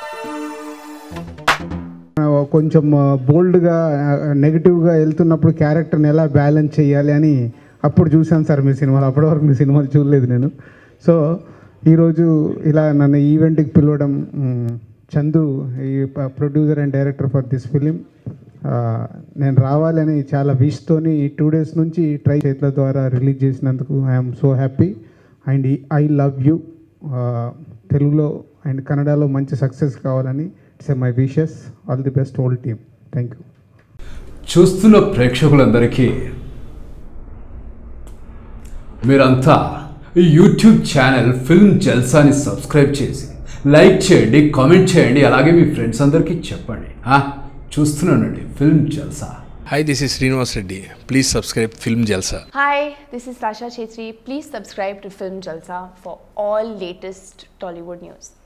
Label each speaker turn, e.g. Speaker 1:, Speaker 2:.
Speaker 1: కొంచెం బోల్డ్గా నెగిటివ్గా వెళ్తున్నప్పుడు క్యారెక్టర్ని ఎలా బ్యాలెన్స్ చేయాలి అని అప్పుడు చూశాను సార్ మీ సినిమాలు అప్పటి వరకు మీ సినిమాలు చూడలేదు నేను సో ఈరోజు ఇలా నన్ను ఈవెంట్కి పిలవడం మ్, చందు ఈ producer and director for this film నేను రావాలని చాలా విష్తోని ఈ టూ డేస్ నుంచి ట్రై చేతుల ద్వారా రిలీజ్ చేసినందుకు I'm so happy and I love you తెలుగులో అండ్ కన్నడలో మంచి సక్సెస్ కావాలని it's my wishes all the best whole team thank you
Speaker 2: చూస్తున్న ప్రేక్షకులందరికీ మీరంతా ఈ యూట్యూబ్ ఛానల్ ఫిల్మ్ జల్సాని సబ్స్క్రైబ్ చేసి లైక్ చేయండి కామెంట్ చేయండి అలాగే మీ ఫ్రెండ్స్ అందరికీ చెప్పండి ఆ, చూస్తున్నానండి film Jalsa
Speaker 3: Hi, this is Srinivas Reddy. Please subscribe Film Jalsa.
Speaker 4: Hi, this is Rasha Chetri. Please subscribe to Film Jalsa for all latest Tollywood news.